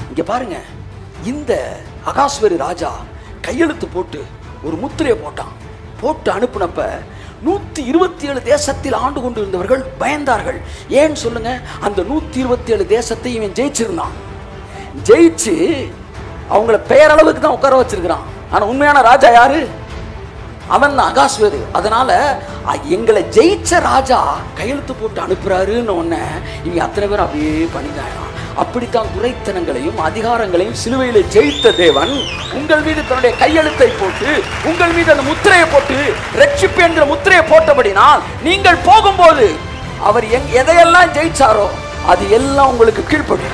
இங்க பாருங்க இந்த அகாஸ்வரி ராஜா கையெழுத்து போட்டு ஒரு முத்திரையை போட்டான் போட்டு அனுப்புனப்ப நூத்தி இருபத்தி ஏழு தேசத்தில் ஆண்டு கொண்டிருந்தவர்கள் பயந்தார்கள் ஏன் சொல்லுங்க அந்த நூத்தி இருபத்தி ஏழு தேசத்தை இவன் ஜெயிச்சிருந்தான் ஜெயிச்சு அவங்கள பெயரளவுக்கு தான் உட்கார வச்சிருக்கிறான் ஆனா உண்மையான ராஜா யாரு அவன் தான் அகாஸ்வேரு அதனால அ- எங்களை ஜெயிச்ச ராஜா கையெழுத்து போட்டு அனுப்புறாருன்னு உடனே இவங்க அத்தனை பேரும் அப்படியே பண்ணிட்டாங்க அப்படித்தான் துரைத்தனங்களையும் அதிகாரங்களையும் சிலுவையில ஜெயித்த தேவன் உங்கள் மீது தன்னுடைய கையெழுத்தை போட்டு உங்கள் மீது அந்த முத்திரையை போட்டு ரட்சிப்பு என்கிற முத்திரையை போட்டபடினால் நீங்கள் போகும்போது அவர் எங் எதையெல்லாம் ஜெயிச்சாரோ அது எல்லாம் உங்களுக்கு கீழ்ப்படும்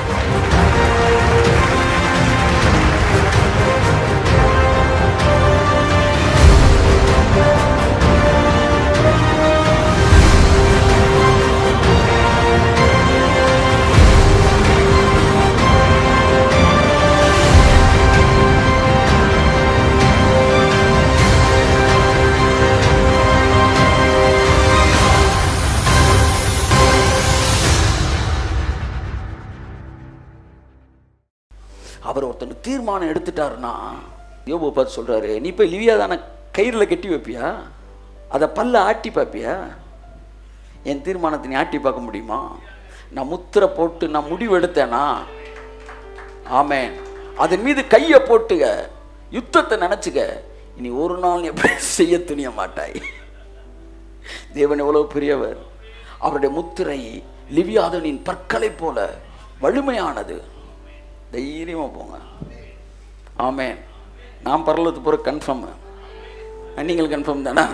அவர் ஒருத்தன் தீர்மானம் எடுத்துட்டாருன்னா யோபு பார்த்து சொல்றாரு நீ போய் லிவியா தானே கயிறில் கட்டி வைப்பியா அதை பல்ல ஆட்டி பார்ப்பியா என் தீர்மானத்தை நீ ஆட்டி பார்க்க முடியுமா நான் முத்திரை போட்டு நான் முடிவு எடுத்தேனா ஆமென் அதன் மீது கையை போட்டுக யுத்தத்தை நினைச்சுக்க இனி ஒரு நாள் நீ எப்படி செய்ய துணிய மாட்டாய் தேவன் எவ்வளவு பெரியவர் அவருடைய முத்திரை லிவியாதனின் பற்களை போல வலிமையானது தைரியமா போங்க ஆமென் நான் பரலத்து போகிற கன்ஃபார்ம் நீங்கள் கன்ஃபார்ம் தானே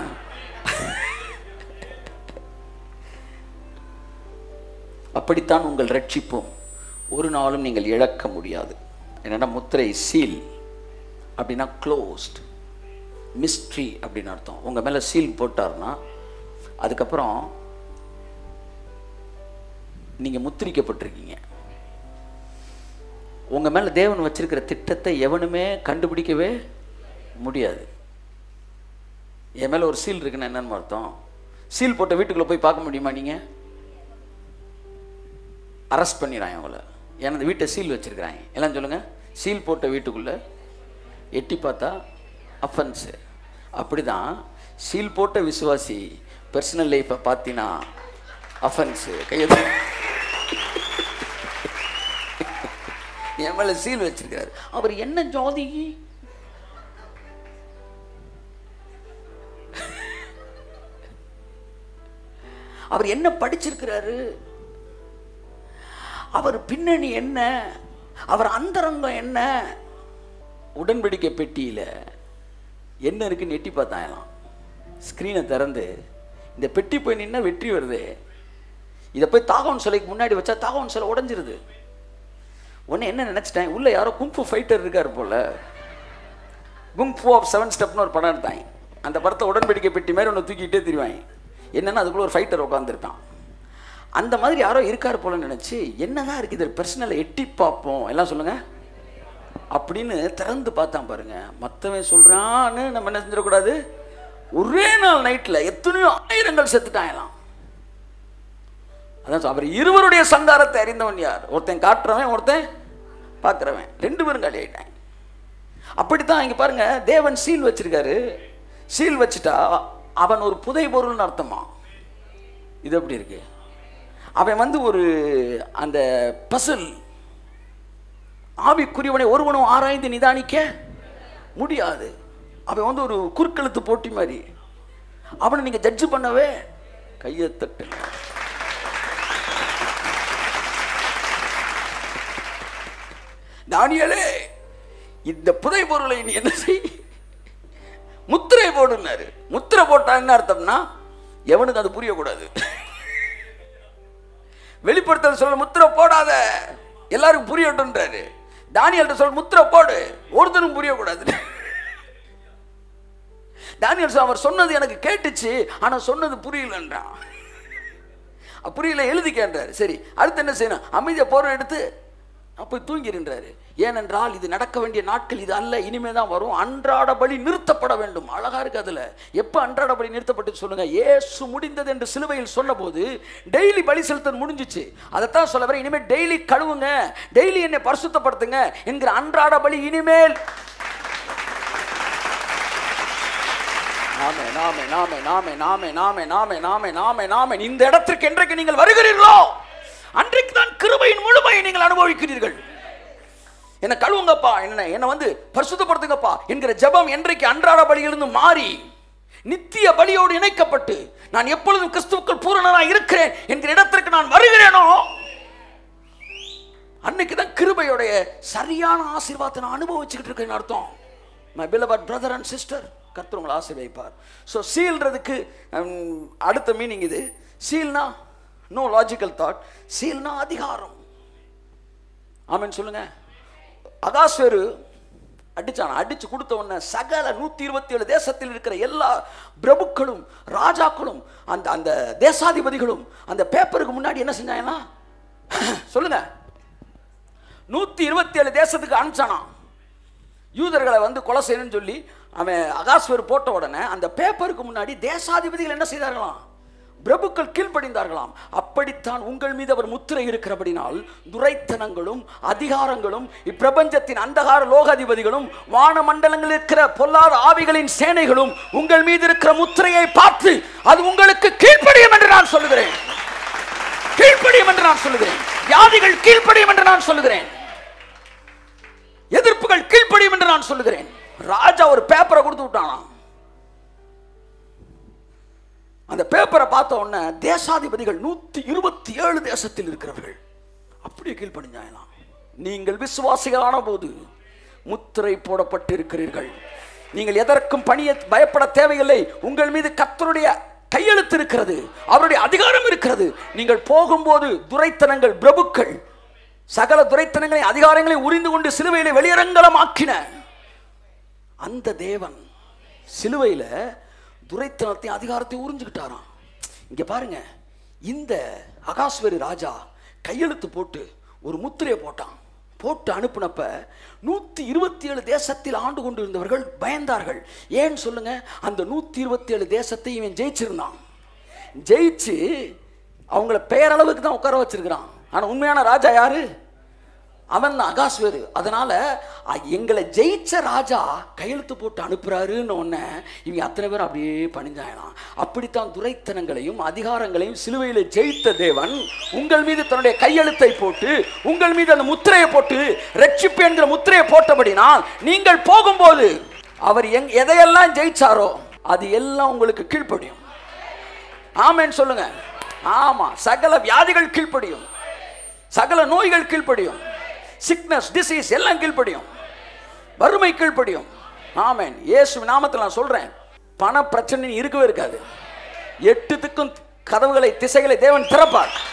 அப்படித்தான் உங்கள் ரட்சிப்பும் ஒரு நாளும் நீங்கள் இழக்க முடியாது என்னன்னா முத்திரை சீல் அப்படின்னா க்ளோஸ்ட் மிஸ்ட்ரி அப்படின்னு அர்த்தம் உங்கள் மேலே சீல் போட்டார்னா அதுக்கப்புறம் நீங்கள் முத்திரிக்கப்பட்டிருக்கீங்க உங்கள் மேலே தேவன் வச்சிருக்கிற திட்டத்தை எவனுமே கண்டுபிடிக்கவே முடியாது என் மேலே ஒரு சீல் இருக்குன்னு என்னன்னு அர்த்தம் சீல் போட்ட வீட்டுக்குள்ளே போய் பார்க்க முடியுமா நீங்கள் அரெஸ்ட் பண்ணிடுறாங்க அவங்கள ஏன்னா அந்த வீட்டை சீல் வச்சிருக்கிறாங்க எல்லாம் சொல்லுங்க சீல் போட்ட வீட்டுக்குள்ளே எட்டி பார்த்தா அஃபென்ஸு அப்படிதான் சீல் போட்ட விசுவாசி பர்சனல் லைஃப்பை பார்த்தீங்கன்னா அஃபென்ஸு கையெழு என் மேலே சீல் வச்சிருக்காரு அவர் என்ன ஜாதி அவர் என்ன படிச்சிருக்கிறாரு அவர் பின்னணி என்ன அவர் அந்தரங்கம் என்ன உடன்படிக்கை பெட்டியில என்ன இருக்குன்னு எட்டி பார்த்தாங்களாம் ஸ்க்ரீனை திறந்து இந்த பெட்டி போய் நின்னா வெற்றி வருது இதை போய் தாகவன் சிலைக்கு முன்னாடி வச்சா தாகவன் சிலை உடைஞ்சிருது உடனே என்ன நினைச்சிட்டேன் உள்ள யாரோ குங்ஃபு ஃபைட்டர் இருக்கார் போல குங்ஃபு ஆஃப் செவன் ஸ்டெப்னு ஒரு படம் எடுத்தாங்க அந்த படத்தை உடன்படிக்கை பெட்டி மாதிரி ஒன்று தூக்கிட்டே திரிவாங்க என்னன்னா அதுக்குள்ள ஒரு ஃபைட்டர் உட்காந்துருப்பான் அந்த மாதிரி யாரோ இருக்கார் போல நினைச்சு என்னதான் இருக்கு இதில் பர்சனலை எட்டி பார்ப்போம் எல்லாம் சொல்லுங்க அப்படின்னு திறந்து பார்த்தான் பாருங்க மற்றவன் சொல்றான்னு நம்ம என்ன செஞ்சிடக்கூடாது ஒரே நாள் நைட்ல எத்தனையோ ஆயிரங்கள் செத்துட்டாங்களாம் அதான் சொ- அவர் இருவருடைய சங்காரத்தை அறிந்தவன் யார் ஒருத்தன் காட்டுறவன் ஒருத்தன் பார்க்குறவன் ரெண்டு பேரும் காலி ஆயிட்டாங்க அப்படித்தான் இங்க பாருங்க தேவன் சீல் வச்சிருக்காரு சீல் வச்சுட்டா அவன் ஒரு புதை பொருள்னு அர்த்தமா இது எப்படி இருக்கு அவன் வந்து ஒரு அந்த பசில் ஆவிக்குரியவனை ஒருவனும் ஆராய்ந்து நிதானிக்க முடியாது அவன் வந்து ஒரு குறுக்கெழுத்து போட்டி மாதிரி அவனை நீங்க ஜட்ஜ் பண்ணவே கையை தட்டுங்க தானியலே இந்த புதை பொருளை நீ என்ன செய் முத்திரை போடுனாரு முத்திரை போட்டா என்ன அர்த்தம்னா எவனுக்கு அது புரியக்கூடாது வெளிப்படுத்தல் சொல்ல முத்திரை போடாத எல்லாருக்கும் புரியட்டும்ன்றாரு தானியல்கிட்ட சொல்ல முத்திரை போடு ஒருத்தரும் புரியக்கூடாது தானியல் சொல்ல, அவர் சொன்னது எனக்கு கேட்டுச்சு ஆனா சொன்னது புரியலன்றான் அ, புரியல எழுதிக்கன்றாரு சரி அடுத்து என்ன செய்யணும் அமைதியை போற எடுத்து அப்போ தூங்கிருன்றாரு ஏனென்றால் இது நடக்க வேண்டிய நாட்கள் இது அல்ல இனிமே தான் வரும் அன்றாட பலி நிறுத்தப்பட வேண்டும் அழகா இருக்கு அதுல எப்ப அன்றாட பலி நிறுத்தப்பட்டு சொல்லுங்க இயேசு முடிந்தது என்று சிலுவையில் சொன்னபோது டெய்லி பலி செலுத்தல் முடிஞ்சிச்சு அதைத்தான் சொல்ல வரேன் இனிமேல் டெய்லி கழுவுங்க டெய்லி என்னை பரிசுத்தப்படுத்துங்க என்கிற அன்றாட பலி இனிமேல் நாமே நாமே நாமே நாமே நாமே நாமே நாமே நாமே நாமே நாமே இந்த இடத்திற்கு என்றைக்கு நீங்கள் வருகிறீர்களோ அன்றைக்கு தான் கிருபையின் முழுமையை நீங்கள் அனுபவிக்கிறீர்கள் என்ன கழுவுங்கப்பா என்ன என்ன வந்து பரிசுத்தப்படுத்துங்கப்பா என்கிற ஜெபம் என்றைக்கு அன்றாட பலியிலிருந்து மாறி நித்திய பலியோடு இணைக்கப்பட்டு நான் எப்பொழுதும் கிறிஸ்துவுக்குள் பூரணனாக இருக்கிறேன் என்கிற இடத்திற்கு நான் வருகிறேனோ அன்னைக்கு தான் கிருபையுடைய சரியான ஆசீர்வாதத்தை நான் அனுபவிச்சுக்கிட்டு இருக்கேன்னு அர்த்தம் my beloved brother and sister கர்த்தர் உங்களை ஆசீர்வதிப்பார் ஸோ சீல்றதுக்கு ஹம், அடுத்த மீனிங் இது சீல்னா நோ லாஜிக்கல் தாட் சீல்னா அதிகாரம் ஆமென் சொல்லுங்க அகாஸ்வேரு அடிச்சான் அடிச்சு கொடுத்த உடனே சகல நூத்தி இருபத்தி ஏழு தேசத்தில் இருக்கிற எல்லா பிரபுக்களும் ராஜாக்களும் அந்த அந்த தேசாதிபதிகளும் அந்த பேப்பருக்கு முன்னாடி என்ன செஞ்சாங்கன்னா சொல்லுங்க நூத்தி இருபத்தி ஏழு தேசத்துக்கு அனுப்பிச்சானாம் யூதர்களை வந்து கொலை செய்யணும்னு சொல்லி அவன் அகாஸ்வர் போட்ட உடனே அந்த பேப்பருக்கு முன்னாடி தேசாதிபதிகள் என்ன செய்தார்களாம் பிரபுக்கள் கீழ்ப்படிந்தார்களாம் அப்படித்தான் உங்கள் மீது அவர் முத்திரை இருக்கிறபடினால் துரைத்தனங்களும் அதிகாரங்களும் இப்பிரபஞ்சத்தின் அந்தகார லோகாதிபதிகளும் வானமண்டலங்களில் இருக்கிற பொல்லாத ஆவிகளின் சேனைகளும் உங்கள் மீது இருக்கிற முத்திரையை பார்த்து அது உங்களுக்கு கீழ்ப்படியும் என்று நான் சொல்லுகிறேன் கீழ்ப்படியும் என்று நான் சொல்லுகிறேன் வியாதிகள் கீழ்ப்படியும் என்று நான் சொல்லுகிறேன் எதிர்ப்புகள் கீழ்ப்படியும் என்று நான் சொல்லுகிறேன் ராஜா ஒரு பேப்பரை கொடுத்து விட்டானாம் அந்த பேப்பரை பார்த்த உடனே தேசாதிபதிகள் நூத்தி இருபத்தி ஏழு தேசத்தில் இருக்கிறவர்கள் அப்படியே கீழ்ப்படிஞ்சாயலாம் நீங்கள் விசுவாசிகளான போது முத்திரை போடப்பட்டிருக்கிறீர்கள் நீங்கள் எதற்கும் பணிய பயப்பட தேவையில்லை உங்கள் மீது கர்த்தருடைய கையெழுத்து இருக்கிறது அவருடைய அதிகாரம் இருக்கிறது நீங்கள் போகும்போது துரைத்தனங்கள் பிரபுக்கள் சகல துரைத்தனங்களை அதிகாரங்களை உரிந்து கொண்டு சிலுவையிலே வெளியரங்கலமாக்கின அந்த தேவன் சிலுவையில் துரைத்தனத்தையும் அதிகாரத்தையும் உறிஞ்சுக்கிட்டாராம் இங்க பாருங்க இந்த அகாஸ்வரி ராஜா கையெழுத்து போட்டு ஒரு முத்திரையை போட்டான் போட்டு அனுப்புனப்ப நூத்தி இருபத்தி ஏழு தேசத்தில் ஆண்டு கொண்டு இருந்தவர்கள் பயந்தார்கள் ஏன் சொல்லுங்க அந்த நூத்தி இருபத்தி ஏழு தேசத்தை இவன் ஜெயிச்சிருந்தான் ஜெயிச்சு அவங்கள பெயரளவுக்கு தான் உட்கார வச்சிருக்கிறான் ஆனா உண்மையான ராஜா யாரு அவன் தான் அகாஸ்வேரு அதனால அ, எங்களை ஜெயிச்ச ராஜா கையெழுத்து போட்டு அனுப்புறாருன்னு உடனே இவங்க அத்தனை பேர் அப்படியே பணிஞ்சாயலாம் அப்படித்தான் துரைத்தனங்களையும் அதிகாரங்களையும் சிலுவையில் ஜெயித்த தேவன் உங்கள் மீது தன்னுடைய கையெழுத்தை போட்டு உங்கள் மீது அந்த முத்திரையை போட்டு ரட்சிப்பு என்கிற முத்திரையை போட்டபடினால் நீங்கள் போகும்போது அவர் எங் எதையெல்லாம் ஜெயிச்சாரோ அது எல்லாம் உங்களுக்கு கீழ்ப்படியும் ஆமென்னு சொல்லுங்க ஆமா சகல வியாதிகள் கீழ்ப்படியும் சகல நோய்கள் கீழ்ப்படியும் சிக்னஸ் டிசீஸ் எல்லாம் கீழ்ப்படியும் வறுமை கீழ்ப்படியும் ஆமென் இயேசு நாமத்தில் நான் சொல்றேன் பண பிரச்சனை இருக்கவே இருக்காது எட்டு திக்கும் கதவுகளை திசைகளை தேவன் திறப்பார்